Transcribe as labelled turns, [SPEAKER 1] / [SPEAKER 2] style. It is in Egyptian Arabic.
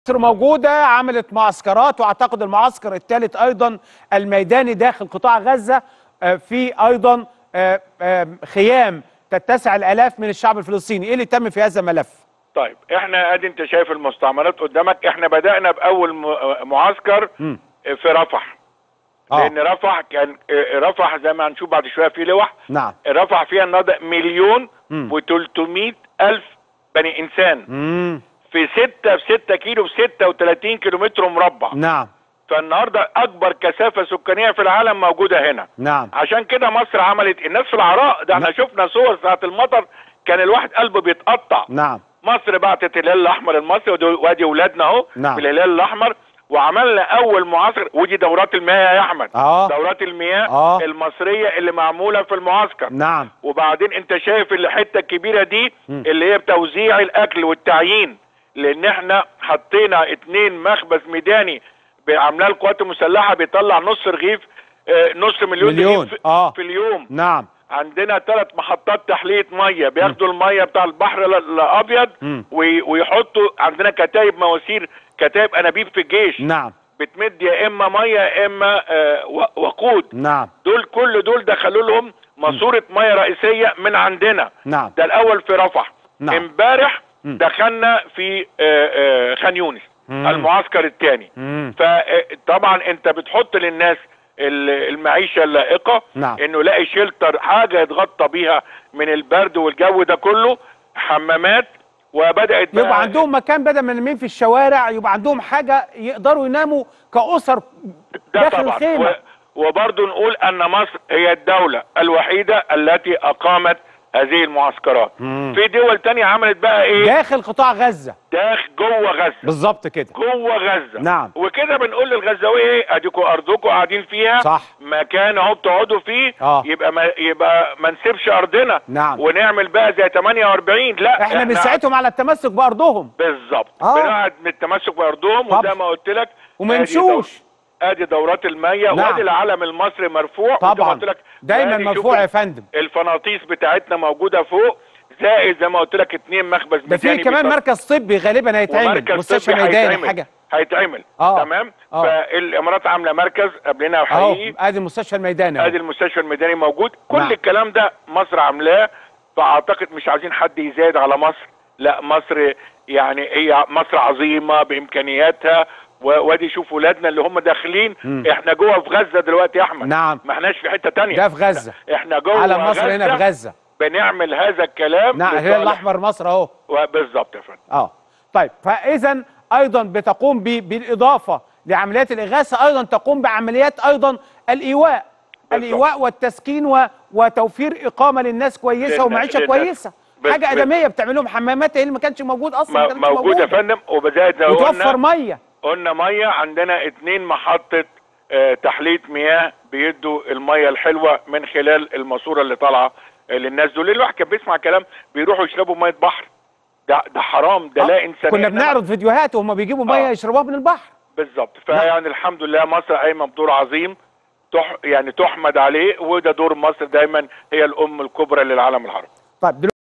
[SPEAKER 1] مصر موجودة عملت معسكرات واعتقد المعسكر الثالث ايضا الميداني داخل قطاع غزة آه، في ايضا آه، آه، خيام تتسع الالاف من الشعب الفلسطيني ايه اللي تم في هذا الملف
[SPEAKER 2] طيب احنا ادي انت شايف المستعمرات قدامك احنا بدأنا باول م- معسكر
[SPEAKER 1] مم.
[SPEAKER 2] في رفح
[SPEAKER 1] آه.
[SPEAKER 2] لان رفح كان رفح زي ما هنشوف بعد شويه في لوح
[SPEAKER 1] نعم
[SPEAKER 2] رفح فيها النهارده مليون
[SPEAKER 1] مم.
[SPEAKER 2] و300 الف بني انسان
[SPEAKER 1] مم.
[SPEAKER 2] في 6 في 6 كيلو في 36 كيلومتر مربع
[SPEAKER 1] نعم
[SPEAKER 2] فالنهارده اكبر كثافه سكانيه في العالم موجوده هنا
[SPEAKER 1] نعم
[SPEAKER 2] عشان كده مصر عملت الناس في العراء ده احنا
[SPEAKER 1] نعم.
[SPEAKER 2] شفنا صور ساعه المطر كان الواحد قلبه بيتقطع
[SPEAKER 1] نعم
[SPEAKER 2] مصر بعتت الهلال الاحمر المصري ودول- وادي اولادنا اهو
[SPEAKER 1] نعم.
[SPEAKER 2] في الهلال الاحمر وعملنا اول معسكر ودي دورات المياه يا احمد
[SPEAKER 1] اه
[SPEAKER 2] دورات المياه
[SPEAKER 1] آه.
[SPEAKER 2] المصريه اللي معموله في المعسكر
[SPEAKER 1] نعم
[SPEAKER 2] وبعدين انت شايف الحته الكبيره دي
[SPEAKER 1] مم.
[SPEAKER 2] اللي هي بتوزيع الاكل والتعيين لان احنا حطينا اتنين مخبز ميداني عاملاه القوات المسلحه بيطلع نص رغيف آه، نص مليون,
[SPEAKER 1] مليون.
[SPEAKER 2] رغيف في-
[SPEAKER 1] آه.
[SPEAKER 2] في اليوم
[SPEAKER 1] نعم
[SPEAKER 2] عندنا ثلاث محطات تحليه ميه بياخدوا الميه بتاع البحر ال- الابيض
[SPEAKER 1] مم.
[SPEAKER 2] وي- ويحطوا عندنا كتايب مواسير كتايب انابيب في الجيش
[SPEAKER 1] نعم
[SPEAKER 2] بتمد يا اما ميه يا اما آه، و- وقود
[SPEAKER 1] نعم
[SPEAKER 2] دول كل دول دخلوا لهم ماسوره ميه رئيسيه من عندنا
[SPEAKER 1] نعم
[SPEAKER 2] ده الاول في رفح
[SPEAKER 1] نعم.
[SPEAKER 2] امبارح
[SPEAKER 1] مم.
[SPEAKER 2] دخلنا في آه، آه، خان يونس
[SPEAKER 1] مم.
[SPEAKER 2] المعسكر الثاني
[SPEAKER 1] مم.
[SPEAKER 2] فطبعا انت بتحط للناس ال- المعيشه اللائقه
[SPEAKER 1] نعم.
[SPEAKER 2] انه يلاقي شيلتر حاجه يتغطى بيها من البرد والجو ده كله حمامات وبدات بقى
[SPEAKER 1] يبقى عندهم مكان بدل ما نايمين في الشوارع يبقى عندهم حاجة يقدروا يناموا كأسر
[SPEAKER 2] ده
[SPEAKER 1] داخل
[SPEAKER 2] طبعا
[SPEAKER 1] الخيمة
[SPEAKER 2] و... وبرضه نقول ان مصر هي الدوله الوحيده التي اقامت هذه المعسكرات
[SPEAKER 1] مم.
[SPEAKER 2] في دول تانية عملت بقى ايه
[SPEAKER 1] داخل قطاع غزة
[SPEAKER 2] داخل جوه غزه
[SPEAKER 1] بالظبط كده
[SPEAKER 2] جوه غزه
[SPEAKER 1] نعم.
[SPEAKER 2] وكده بنقول للغزاويه ايه اديكوا ارضكم قاعدين فيها
[SPEAKER 1] صح.
[SPEAKER 2] مكان اهو بتقعدوا فيه
[SPEAKER 1] آه.
[SPEAKER 2] يبقى ما يبقى ما نسيبش ارضنا
[SPEAKER 1] نعم.
[SPEAKER 2] ونعمل بقى زي 48 لا
[SPEAKER 1] احنا بنساعدهم على التمسك بأرضهم
[SPEAKER 2] بالظبط
[SPEAKER 1] آه.
[SPEAKER 2] بنقعد من التمسك بارضهم
[SPEAKER 1] طبعا.
[SPEAKER 2] وزي ما قلت لك
[SPEAKER 1] وما
[SPEAKER 2] آدي دو-
[SPEAKER 1] يمشوش
[SPEAKER 2] ادي دورات الميه
[SPEAKER 1] نعم.
[SPEAKER 2] وادي العلم المصري مرفوع وزي ما
[SPEAKER 1] طبعا
[SPEAKER 2] قلت لك
[SPEAKER 1] دايما
[SPEAKER 2] وادي شوف
[SPEAKER 1] مرفوع يا فندم
[SPEAKER 2] الفناطيس بتاعتنا موجوده فوق زائد زي ما قلت لك اتنين مخبز
[SPEAKER 1] ده في
[SPEAKER 2] ميداني
[SPEAKER 1] كمان
[SPEAKER 2] بيطلع-
[SPEAKER 1] مركز طبي غالبا هيتعمل
[SPEAKER 2] ومركز
[SPEAKER 1] مستشفى
[SPEAKER 2] طبي
[SPEAKER 1] ميداني
[SPEAKER 2] هيتعمل.
[SPEAKER 1] حاجه
[SPEAKER 2] هيتعمل
[SPEAKER 1] آه.
[SPEAKER 2] تمام
[SPEAKER 1] آه.
[SPEAKER 2] فالامارات عامله مركز قبلنا
[SPEAKER 1] اهو
[SPEAKER 2] وحقيقي
[SPEAKER 1] ادي المستشفى الميداني
[SPEAKER 2] ادي
[SPEAKER 1] اهو
[SPEAKER 2] المستشفى الميداني موجود كل
[SPEAKER 1] نعم.
[SPEAKER 2] الكلام ده مصر عاملاه فاعتقد مش عايزين حد يزايد على مصر لا مصر يعني هي مصر عظيمه بامكانياتها و- وادي شوف ولادنا اللي هم داخلين
[SPEAKER 1] مم.
[SPEAKER 2] احنا جوه في غزه دلوقتي يا احمد
[SPEAKER 1] نعم.
[SPEAKER 2] ما احناش في حته تانية
[SPEAKER 1] ده في غزه
[SPEAKER 2] احنا جوه
[SPEAKER 1] علم مصر هنا في غزه
[SPEAKER 2] بنعمل هذا الكلام
[SPEAKER 1] نعم الهلال
[SPEAKER 2] لصالح-
[SPEAKER 1] الاحمر مصر اهو
[SPEAKER 2] بالظبط يا فندم
[SPEAKER 1] اه طيب فاذا ايضا بتقوم ب- بالاضافه لعمليات الاغاثه ايضا تقوم بعمليات ايضا الايواء
[SPEAKER 2] بالظبط.
[SPEAKER 1] الايواء والتسكين و... وتوفير اقامه للناس كويسه
[SPEAKER 2] للناس-
[SPEAKER 1] ومعيشه
[SPEAKER 2] للناس.
[SPEAKER 1] كويسه
[SPEAKER 2] بس-
[SPEAKER 1] حاجه
[SPEAKER 2] بس-
[SPEAKER 1] ادميه بتعمل لهم حمامات اللي ما كانش موجود اصلا ما
[SPEAKER 2] م-
[SPEAKER 1] كانتش
[SPEAKER 2] موجود يا
[SPEAKER 1] موجودة.
[SPEAKER 2] فندم وبزائد زي ما
[SPEAKER 1] وتوفر
[SPEAKER 2] قلنا
[SPEAKER 1] ميه
[SPEAKER 2] قلنا ميه عندنا اتنين محطه آه، تحليه مياه بيدوا الميه الحلوه من خلال الماسوره اللي طالعه آه، للناس دول الواحد كان بيسمع كلام بيروحوا يشربوا ميه بحر ده ده حرام ده لا
[SPEAKER 1] آه،
[SPEAKER 2] انسانيه
[SPEAKER 1] كنا
[SPEAKER 2] إنما-
[SPEAKER 1] بنعرض فيديوهات وهم بيجيبوا ميه
[SPEAKER 2] آه.
[SPEAKER 1] يشربوها من البحر
[SPEAKER 2] بالظبط فيعني الحمد لله مصر قايمه بدور عظيم تح يعني تحمد عليه وده دور مصر دايما هي الام الكبرى للعالم العربي
[SPEAKER 1] طيب